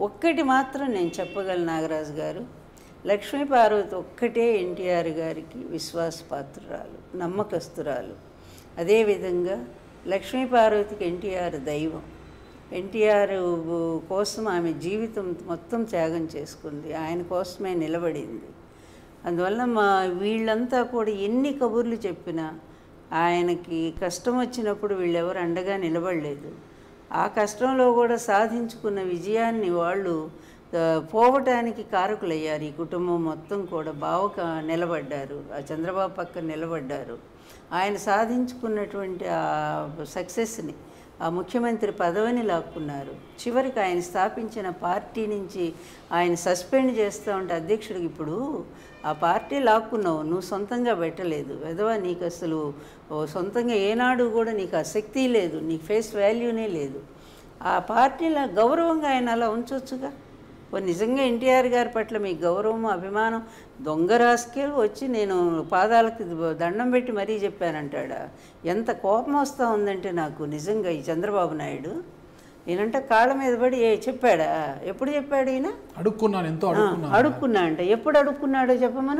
ఒక్కటి మాత్రం నేను చెప్పగలను నాగరాజు గారు లక్ష్మీ పార్వతి ఒక్కటే ఎన్టీఆర్ గారికి విశ్వాసపాత్రురాలు నమ్మకస్తురాలు అదేవిధంగా లక్ష్మీ పార్వతికి ఎన్టీఆర్ దైవం ఎన్టీఆర్ కోసం ఆమె జీవితం మొత్తం త్యాగం చేసుకుంది ఆయన కోసమే నిలబడింది అందువల్ల మా వీళ్ళంతా కూడా ఎన్ని కబుర్లు చెప్పినా ఆయనకి కష్టం వచ్చినప్పుడు వీళ్ళెవరు అండగా నిలబడలేదు ఆ కష్టంలో కూడా సాధించుకున్న విజయాన్ని వాళ్ళు ఆ, పోవటానికి కారకులయ్యారు ఈ కుటుంబం మొత్తం కూడా బావక నిలబడ్డారు ఆ చంద్రబాబు పక్కన నిలబడ్డారు ఆయన సాధించుకున్నటువంటి ఆ సక్సెస్ని ఆ ముఖ్యమంత్రి పదవిని లాక్కున్నారు చివరికి ఆయన స్థాపించిన పార్టీ నుంచి ఆయన సస్పెండ్ చేస్తూ ఉంటే అధ్యక్షుడికి ఇప్పుడు ఆ పార్టీ లాక్కున్నావు నువ్వు సొంతంగా పెట్టలేదు వెధవా నీకు అసలు ఓ సొంతంగా ఏనాడు కూడా నీకు ఆ శక్తి లేదు నీకు ఫేస్ వాల్యూనే లేదు ఆ పార్టీలో గౌరవంగా ఆయన అలా ఉంచవచ్చుగా ఓ నిజంగా ఎన్టీఆర్ గారి పట్ల మీ గౌరవం అభిమానం దొంగ రాసుకెళ్ళి వచ్చి నేను పాదాలకు దండం పెట్టి మరీ చెప్పానంటాడా ఎంత కోపం వస్తూ ఉందంటే నాకు నిజంగా ఈ చంద్రబాబు నాయుడు ఈయనంటే కాళ్ళ మీద పడి ఏ చెప్పాడా ఎప్పుడు చెప్పాడు ఈయన అడుక్కున్నాను ఎంతో అడుక్కున్నాను అడుక్కున్నా అంట ఎప్పుడు అడుక్కున్నాడో చెప్పమను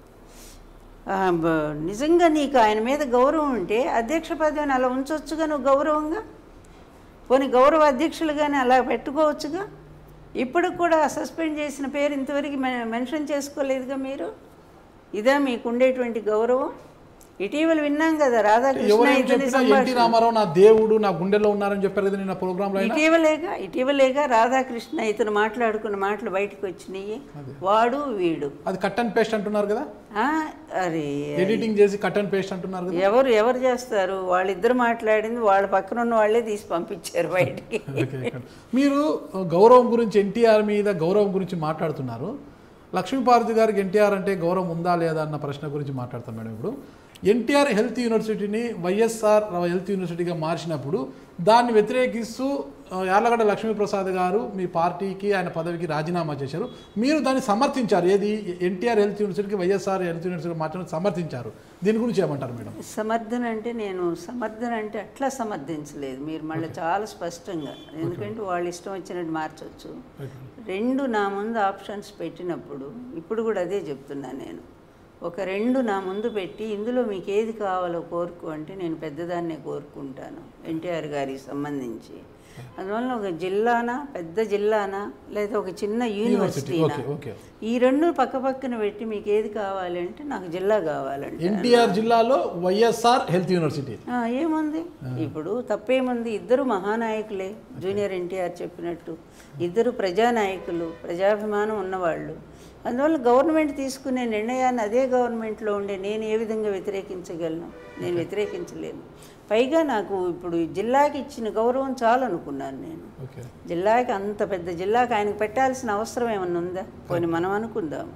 ఆ, బ- నిజంగా నీకు ఆయన మీద గౌరవం ఉంటే అధ్యక్ష పదవిని అలా ఉంచవచ్చుగా నువ్వు గౌరవంగా పోనీ గౌరవ అధ్యక్షులుగానే అలా పెట్టుకోవచ్చుగా ఇప్పుడు కూడా సస్పెండ్ చేసిన పేరు ఇంతవరకు మె- మెన్షన్ చేసుకోలేదుగా మీరు ఇదా మీకు ఉండేటువంటి గౌరవం ఇటీవల విన్నాం కదా రాధాకృష్ణ ఎవరేం ఇతని చెప్పినా ఎన్టీ సంభాషణ రామారావు నా దేవుడు నా గుండెలో ఉన్నారని చెప్పారు కదా నిన్న ప్రోగ్రామ్ లో అయినా ఇటీవలేగా ఇటీవలేగా రాధాకృష్ణ ఇతను మాట్లాడుకున్న మాటలు బయటకు వచ్చినాయి వాడు వీడు అది కట్ అండ్ పేస్ట్ అంటున్నారు కదా ఆ, అరే ఎడిటింగ్ చేసి కట్ అండ్ పేస్ట్ అంటున్నారు కదా ఎవరు ఎవరు చేస్తారు వాళ్ళిద్దరు మాట్లాడింది వాళ్ళ పక్కన ఉన్న వాళ్ళే తీసి పంపించారు బయటికి ఓకే, ఇక్కడ. మీరు గౌరవం గురించి ఎన్టీఆర్ మీద గౌరవం గురించి మాట్లాడుతున్నారు లక్ష్మీపార్వతి గారికి ఎన్టీఆర్ అంటే గౌరవం ఉందా లేదా అన్న ప్రశ్న గురించి మాట్లాడతాం మేడం ఇప్పుడు ఎన్టీఆర్ హెల్త్ యూనివర్సిటీని వైఎస్ఆర్ హెల్త్ యూనివర్సిటీగా మార్చినప్పుడు దాన్ని వ్యతిరేకిస్తూ ఆ, యార్లగడ్డ లక్ష్మీప్రసాద్ గారు మీ పార్టీకి ఆయన పదవికి రాజీనామా చేశారు మీరు దాన్ని సమర్థించారు ఏది ఎన్టీఆర్ హెల్త్ యూనివర్సిటీకి వైఎస్ఆర్ హెల్త్ యూనివర్సిటీ మార్చడం సమర్థించారు దీని గురించి ఏమంటారు మేడం సమర్థన అంటే నేను సమర్థన అంటే అట్లా సమర్థించలేదు మీరు మళ్ళీ చాలా స్పష్టంగా ఎందుకంటే వాళ్ళు ఇష్టం వచ్చినట్టు మార్చవచ్చు రెండు నా ముందు ఆప్షన్స్ పెట్టినప్పుడు ఇప్పుడు కూడా అదే చెప్తున్నాను నేను ఒక రెండు నా ముందు పెట్టి ఇందులో మీకు ఏది కావాలో కోరుకో అంటే నేను పెద్దదాన్నే కోరుకుంటాను ఎన్టీఆర్ గారికి సంబంధించి అందువల్ల ఒక జిల్లానా పెద్ద జిల్లానా లేదా ఒక చిన్న యూనివర్సిటీనా ఓకే ఓకే ఈ రెండు పక్క పక్కన పెట్టి మీకు ఏది కావాలి అంటే నాకు జిల్లా కావాలంటే ఎన్టీఆర్ జిల్లాలో వైఎస్ఆర్ హెల్త్ యూనివర్సిటీ ఆ, ఏముంది ఇప్పుడు తప్పేముంది ఇద్దరు మహానాయకులే జూనియర్ ఎన్టీఆర్ చెప్పినట్టు ఇద్దరు ప్రజానాయకులు ప్రజాభిమానం ఉన్నవాళ్ళు అందువల్ల గవర్నమెంట్ తీసుకునే నిర్ణయాన్ని అదే గవర్నమెంట్లో ఉండే నేను ఏ విధంగా వ్యతిరేకించగలను నేను వ్యతిరేకించలేను పైగా నాకు ఇప్పుడు ఈ జిల్లాకి ఇచ్చిన గౌరవం చాలు అనుకున్నాను నేను ఓకే జిల్లాకి అంత పెద్ద జిల్లాకి ఆయనకు పెట్టాల్సిన అవసరం ఏమన్నా ఉందా పోనీ మనం అనుకుందాము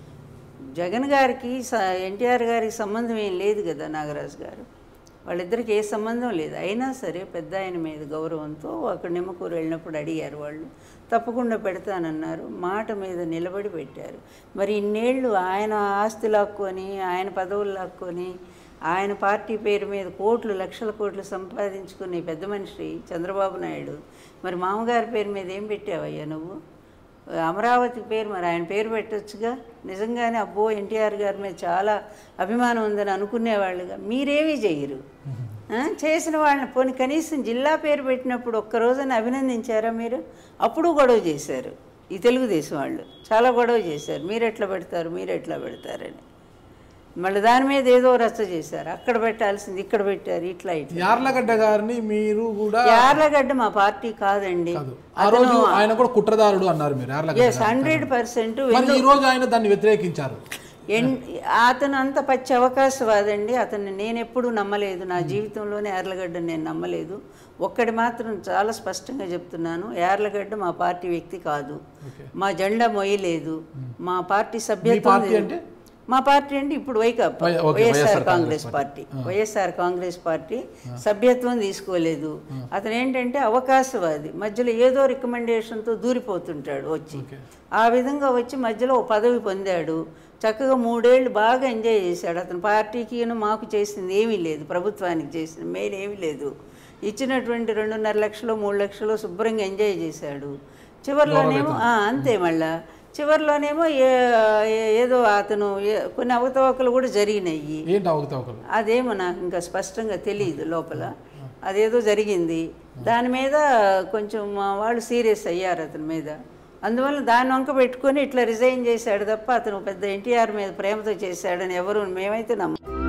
జగన్ గారికి స- ఎన్టీఆర్ గారికి సంబంధం ఏం లేదు కదా నాగరాజు గారు వాళ్ళిద్దరికి ఏ సంబంధం లేదు అయినా సరే పెద్ద ఆయన మీద గౌరవంతో అక్కడ నిమ్మకూరు వెళ్ళినప్పుడు అడిగారు వాళ్ళు తప్పకుండా పెడతానన్నారు మాట మీద నిలబడి పెట్టారు మరి ఇన్నేళ్ళు ఆయన ఆస్తి లాక్కొని ఆయన పదవులు లాక్కొని ఆయన పార్టీ పేరు మీద కోట్లు లక్షల కోట్లు సంపాదించుకునే పెద్ద మనిషి చంద్రబాబు నాయుడు మరి మామగారి పేరు మీద ఏం పెట్టావయ్యా నువ్వు అమరావతి పేరు మరి ఆయన పేరు పెట్టొచ్చుగా నిజంగానే అబ్బో ఎన్టీఆర్ గారి మీద చాలా అభిమానం ఉందని అనుకునేవాళ్ళుగా మీరేమీ చెయ్యరు ఆ, చేసిన వాళ్ళని పోనీ కనీసం జిల్లా పేరు పెట్టినప్పుడు ఒక్క రోజున అభినందించారా మీరు అప్పుడు గొడవ చేశారు ఈ తెలుగుదేశం వాళ్ళు చాలా గొడవ చేశారు మీరు ఎట్లా పెడతారు మీరు ఎట్లా పెడతారని మళ్ళీ దాని మీద ఏదో రచ్చ చేశారు అక్కడ పెట్టాల్సింది ఇక్కడ పెట్టారు ఇట్లా ఇట్లా యార్లగడ్డ గారిని మీరు కూడా యార్లగడ్డ మా పార్టీ కాదండి కాదు ఆ రోజు ఆయన కూడా కుట్రదారుడు అన్నారు మీరు యార్లగడ్డ ఎస్ హండ్రెడ్ పర్సెంట్ మరి ఈ రోజు ఆయన దాన్ని వ్యతిరేకించారు ఎన్ అతను అంత పచ్చి అవకాశవాదండి అతన్ని నేను ఎప్పుడూ నమ్మలేదు నా జీవితంలోనే యార్లగడ్డ నేను నమ్మలేదు ఒక్కటి మాత్రం చాలా స్పష్టంగా చెప్తున్నాను యార్లగడ్డ మా పార్టీ వ్యక్తి కాదు మా జెండా మొయ్యలేదు మా పార్టీ సభ్యత్వం పార్టీ లేదు. అంటే? మా పార్టీ అంటే ఇప్పుడు Vaikapa Y- okay, YSR YSR Congress party YSR Congress party సభ్యత్వం తీసుకోలేదు అతను ఏంటంటే అవకాశవాది మధ్యలో ఏదో రికమెండేషన్తో దూరిపోతుంటాడు వచ్చి ఆ విధంగా వచ్చి మధ్యలో ఓ పదవి పొందాడు చక్కగా మూడేళ్ళు బాగా ఎంజాయ్ చేశాడు అతని పార్టీకి మాకు చేసింది ఏమీ లేదు ప్రభుత్వానికి చేసిన మేలు ఏమీ లేదు ఇచ్చినటువంటి రెండున్నర లక్షలు మూడు లక్షలు శుభ్రంగా ఎంజాయ్ చేశాడు చివరిలోనేమో ఆ, అంతే మళ్ళా చివరిలోనేమో ఏ- ఏ- ఏదో అతను ఏ- కొన్ని అవతవకలు కూడా జరిగినాయి ఏంటి అవకతవకలు అదేమో నాకు ఇంకా స్పష్టంగా తెలియదు లోపల అదేదో జరిగింది దాని మీద కొంచెం మా వాళ్ళు సీరియస్ అయ్యారు అతని మీద అందువల్ల దాన్ని వంక పెట్టుకొని ఇట్లా రిజైన్ చేశాడు తప్ప అతను పెద్ద ఎన్టీఆర్ మీద ప్రేమతో చేశాడని ఎవరు మేమైతే నమ్మ